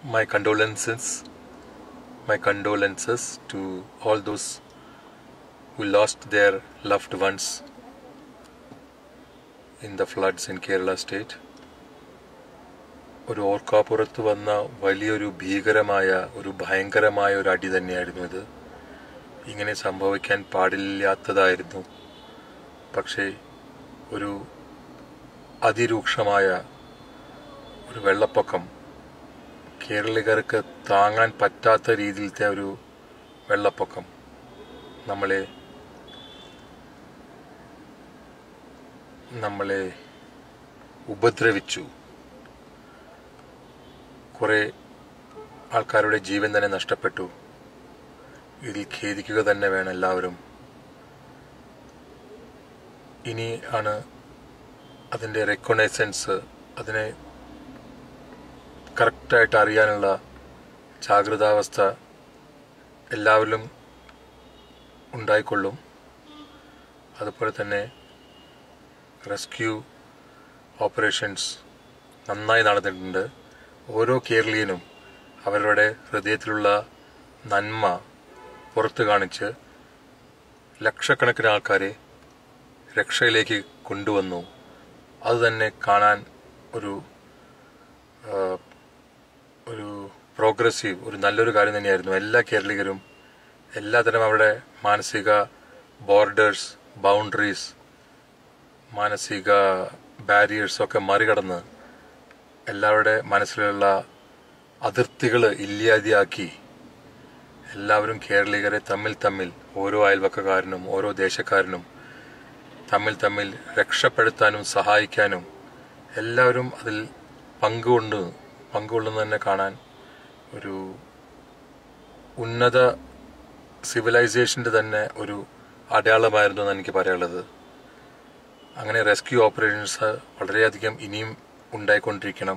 my condolences, my condolences to all those who lost their loved ones in the floods in Kerala state. ഒരു ഓർക്കാപ്പുറത്ത് വന്ന വലിയൊരു ഭീകരമായ ഒരു ഭയങ്കരമായ ഒരു അടി തന്നെയായിരുന്നു ഇത് ഇങ്ങനെ സംഭവിക്കാൻ പാടില്ലാത്തതായിരുന്നു പക്ഷേ ഒരു അതിരൂക്ഷമായ ഒരു വെള്ളപ്പൊക്കം കേരളീകർക്ക് താങ്ങാൻ പറ്റാത്ത രീതിയിലത്തെ ഒരു വെള്ളപ്പൊക്കം നമ്മളെ നമ്മളെ ഉപദ്രവിച്ചു കുറെ ആൾക്കാരുടെ ജീവൻ തന്നെ നഷ്ടപ്പെട്ടു ഇതിൽ ഖേദിക്കുക തന്നെ വേണം എല്ലാവരും ഇനി ആണ് അതിൻ്റെ റെക്കഗ്നൈസൻസ് അതിനെ കറക്റ്റായിട്ട് അറിയാനുള്ള ജാഗ്രതാവസ്ഥ എല്ലാവരിലും ഉണ്ടായിക്കൊള്ളും അതുപോലെ തന്നെ റെസ്ക്യൂ ഓപ്പറേഷൻസ് നന്നായി നടന്നിട്ടുണ്ട് ഓരോ കേരളീയനും അവരുടെ ഹൃദയത്തിലുള്ള നന്മ പുറത്തു കാണിച്ച് ലക്ഷക്കണക്കിന് ആൾക്കാരെ രക്ഷയിലേക്ക് കൊണ്ടുവന്നു അത് തന്നെ കാണാൻ ഒരു ആ, ഒരു പ്രോഗ്രസീവ് ഒരു നല്ലൊരു കാര്യം തന്നെയായിരുന്നു എല്ലാ കേരളീയരും എല്ലാതരം അവരുടെ മാനസിക ബോർഡേഴ്സ് ബൗണ്ടറീസ് മാനസിക ബാരിയേഴ്സ് ഒക്കെ മറികടന്ന് എല്ലാവരുടെ മനസ്സിലുള്ള അതിർത്തികൾ ഇല്ലാതെയാക്കി എല്ലാവരും കേരളീയരെ തമ്മിൽ തമ്മിൽ ഓരോ അയൽവക്കക്കാരനും ഓരോ ദേശക്കാരനും തമ്മിൽ തമ്മിൽ രക്ഷപ്പെടുത്താനും സഹായിക്കാനും എല്ലാവരും അതിൽ പങ്കുകൊണ്ട് പങ്കുകൊള്ളുന്നത് തന്നെ കാണാൻ ഒരു ഉന്നത സിവിലൈസേഷന്റെ തന്നെ ഒരു അടയാളമായിരുന്നു എന്ന് എനിക്ക് പറയാനുള്ളത് അങ്ങനെ റെസ്ക്യൂ ഓപ്പറേഷൻസ് വളരെയധികം ഇനിയും ഉണ്ടായിക്കൊണ്ടിരിക്കണം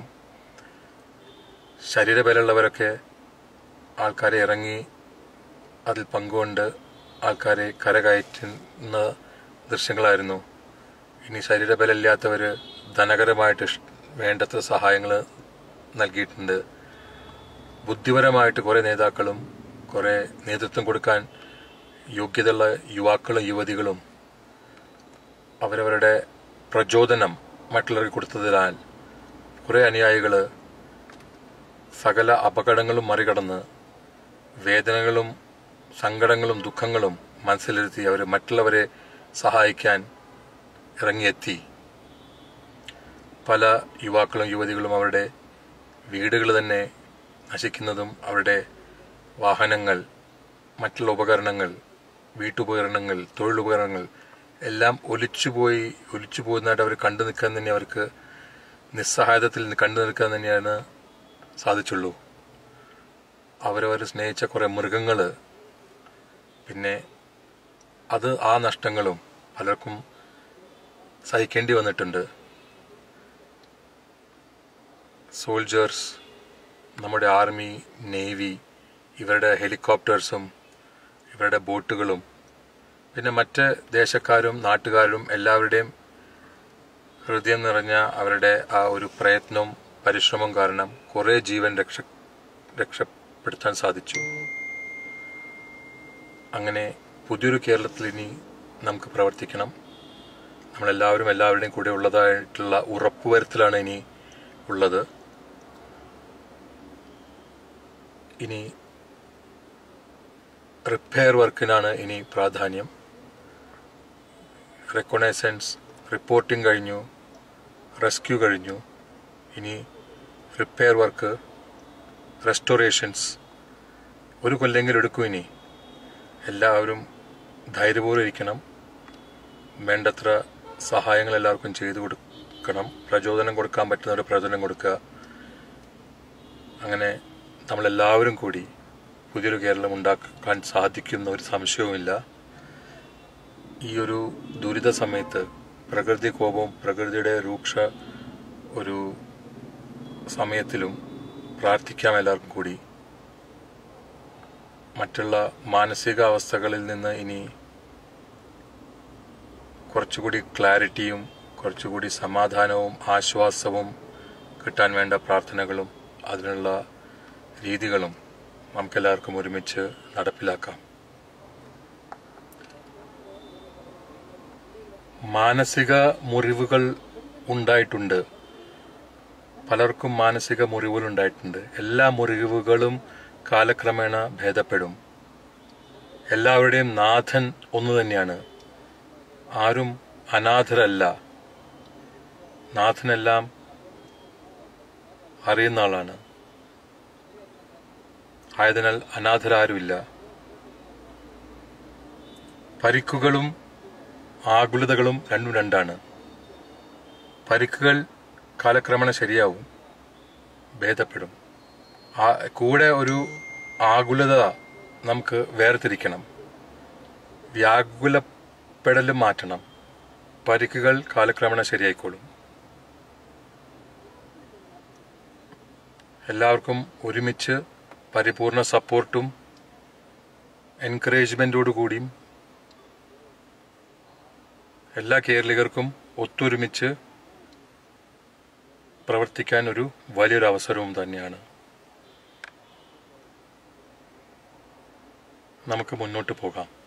ശരീരബലമുള്ളവരൊക്കെ ആൾക്കാരെ ഇറങ്ങി അതിൽ പങ്കുകൊണ്ട് ആൾക്കാരെ കരകയറ്റുന്ന ദൃശ്യങ്ങളായിരുന്നു ഇനി ശരീരബലമില്ലാത്തവർ ധനകരമായിട്ട് ഇഷ്- വേണ്ടത്ര സഹായങ്ങൾ നൽകിയിട്ടുണ്ട് ബുദ്ധിപരമായിട്ട് കുറേ നേതാക്കളും കുറേ നേതൃത്വം കൊടുക്കാൻ യോഗ്യതയുള്ള യുവാക്കളും യുവതികളും അവരവരുടെ പ്രചോദനം മറ്റുള്ളവർക്ക് കൊടുത്തതിനാൽ കുറേ അനുയായികൾ സകല അപകടങ്ങളും മറികടന്ന് വേദനകളും സങ്കടങ്ങളും ദുഃഖങ്ങളും മനസ്സിലിരുത്തി അവർ മറ്റുള്ളവരെ സഹായിക്കാൻ ഇറങ്ങിയെത്തി പല യുവാക്കളും യുവതികളും അവരുടെ വീടുകൾ തന്നെ നശിക്കുന്നതും അവരുടെ വാഹനങ്ങൾ മറ്റുള്ള ഉപകരണങ്ങൾ വീട്ടുപകരണങ്ങൾ തൊഴിലുപകരണങ്ങൾ എല്ലാം ഒലിച്ചുപോയി ഒലിച്ചു പോകുന്നതായിട്ട് അവർ കണ്ടു നിൽക്കാൻ തന്നെ അവർക്ക് നിസ്സഹായതത്തിൽ കണ്ടു നിൽക്കാൻ തന്നെയാണ് സാധിച്ചുള്ളൂ അവരവർ സ്നേഹിച്ച കുറേ മൃഗങ്ങൾ പിന്നെ അത് ആ നഷ്ടങ്ങളും പലർക്കും സഹിക്കേണ്ടി വന്നിട്ടുണ്ട് സോൾജേഴ്സ് നമ്മുടെ ആർമി നേവി ഇവരുടെ ഹെലികോപ്റ്റേഴ്സും ഇവരുടെ ബോട്ടുകളും പിന്നെ മറ്റ് ദേശക്കാരും നാട്ടുകാരും എല്ലാവരുടെയും ഹൃദയം നിറഞ്ഞ അവരുടെ ആ ഒരു പ്രയത്നവും പരിശ്രമവും കാരണം കുറേ ജീവൻ രക്ഷ രക്ഷപ്പെടുത്താൻ സാധിച്ചു അങ്ങനെ പുതിയൊരു കേരളത്തിൽ ഇനി നമുക്ക് പ്രവർത്തിക്കണം നമ്മളെല്ലാവരും എല്ലാവരുടെയും കൂടെ ഉള്ളതായിട്ടുള്ള ഉറപ്പുവരുത്തലാണ് ഇനി ഉള്ളത് ഇനി റിപ്പയർ വർക്കിനാണ് ഇനി പ്രാധാന്യം റെക്കഗ്നൈസൻസ് റിപ്പോർട്ടിംഗ് കഴിഞ്ഞു റെസ്ക്യൂ കഴിഞ്ഞു ഇനി റിപ്പയർ വർക്ക് റെസ്റ്റോറേഷൻസ് ഒരു കൊല്ലെങ്കിലും എടുക്കും ഇനി എല്ലാവരും ധൈര്യപൂർവ്വം ഇരിക്കണം വേണ്ടത്ര സഹായങ്ങൾ എല്ലാവർക്കും ചെയ്തു കൊടുക്കണം പ്രചോദനം കൊടുക്കാൻ പറ്റുന്നവർ പ്രചോദനം കൊടുക്കുക അങ്ങനെ നമ്മളെല്ലാവരും കൂടി പുതിയൊരു കേരളം ഉണ്ടാക്കാൻ സാധിക്കുന്ന ഒരു സംശയവുമില്ല ഈ ഒരു ദുരിത സമയത്ത് പ്രകൃതി കോപവും പ്രകൃതിയുടെ രൂക്ഷ ഒരു സമയത്തിലും പ്രാർത്ഥിക്കാം എല്ലാവർക്കും കൂടി മറ്റുള്ള മാനസികാവസ്ഥകളിൽ നിന്ന് ഇനി കുറച്ചുകൂടി ക്ലാരിറ്റിയും കുറച്ചുകൂടി സമാധാനവും ആശ്വാസവും കിട്ടാൻ വേണ്ട പ്രാർത്ഥനകളും അതിനുള്ള രീതികളും നമുക്കെല്ലാവർക്കും ഒരുമിച്ച് നടപ്പിലാക്കാം മാനസിക മുറിവുകൾ ഉണ്ടായിട്ടുണ്ട് പലർക്കും മാനസിക മുറിവുകൾ ഉണ്ടായിട്ടുണ്ട് എല്ലാ മുറിവുകളും കാലക്രമേണ ഭേദപ്പെടും എല്ലാവരുടെയും നാഥൻ ഒന്നു തന്നെയാണ് ആരും അനാഥരല്ല നാഥനെല്ലാം അറിയുന്ന ആളാണ് ആയതിനാൽ അനാഥരാരുമില്ല പരിക്കുകളും ആകുലതകളും രണ്ടും രണ്ടാണ് പരിക്കുകൾ കാലക്രമേണ ശരിയാവും ഭേദപ്പെടും ആ കൂടെ ഒരു ആകുലത നമുക്ക് വേർതിരിക്കണം വ്യാകുലപ്പെടലും മാറ്റണം പരിക്കുകൾ കാലക്രമേണ ശരിയായിക്കോളും എല്ലാവർക്കും ഒരുമിച്ച് പരിപൂർണ സപ്പോർട്ടും എൻകറേജ്മെന്റോടുകൂടിയും എല്ലാ കേരളീയർക്കും ഒത്തൊരുമിച്ച് പ്രവർത്തിക്കാൻ ഒരു വലിയൊരു അവസരവും തന്നെയാണ് നമുക്ക് മുന്നോട്ട് പോകാം